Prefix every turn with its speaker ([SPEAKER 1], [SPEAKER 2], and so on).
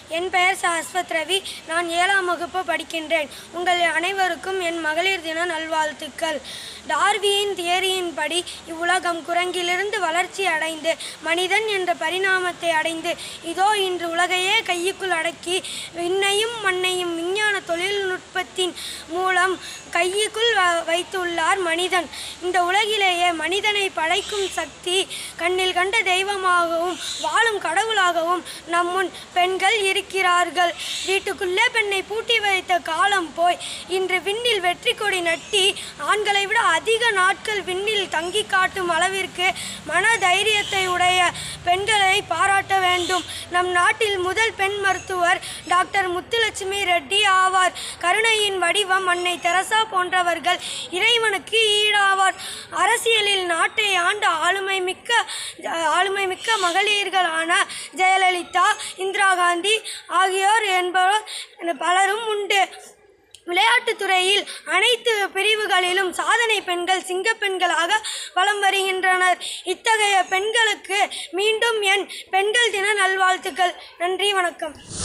[SPEAKER 1] என் பெயர் சாஸ்வத் ரவி நான் ஏழாம் வகுப்பு படிக்கின்றேன் உங்கள் அனைவருக்கும் என் மகளிர் தின நல்வாழ்த்துக்கள் டார்வியின் தியரியின்படி இவ்வுலகம் குரங்கிலிருந்து வளர்ச்சி அடைந்து மனிதன் என்ற பரிணாமத்தை அடைந்து இதோ இன்று உலகையே கையுக்குள் அடக்கி விண்ணையும் மண்ணையும் விஞ்ஞான தொழில்நுட்பத்தின் மூலம் கையுக்குள் வ- வைத்துள்ளார் மனிதன் இந்த உலகிலேயே மனிதனை படைக்கும் சக்தி கண்ணில் கண்ட தெய்வமாகவும் வாழும் கடவுளாகவும் நம்முன் பெண்கள் இருக்கிறார்கள் வீட்டுக்குள்ளே பெண்ணை பூட்டி வைத்த காலம் போய் இன்று விண்ணில் வெற்றி கொடி நட்டி ஆண்களை விட அதிக நாட்கள் விண்ணில் தங்கி காட்டும் அளவிற்கு மன தைரியத்தை உடைய பெண்களை பாராட்ட வேண்டும் நம் நாட்டில் முதல் பெண் மருத்துவர் டாக்டர் முத்துலட்சுமி ரெட்டி ஆவார் கருணையின் வடிவம் அன்னை தெரசா போன்றவர்கள் இறைவனுக்கு ஈடாவார் அரசியலில் நாட்டை ஆண்ட ஆளுமை மிக்க ஆளுமை மிக்க மகளிர்களான ஜெயலலிதா இந்திரா காந்தி ஆகியோர் என்பவர் பலரும் உண்டு விளையாட்டுத் துறையில் அனைத்து பிரிவுகளிலும் சாதனை பெண்கள் சிங்கப்பெண்களாக வலம் வருகின்றனர் இத்தகைய பெண்களுக்கு மீண்டும் என் பெண்கள் தின நல்வாழ்த்துக்கள் நன்றி வணக்கம்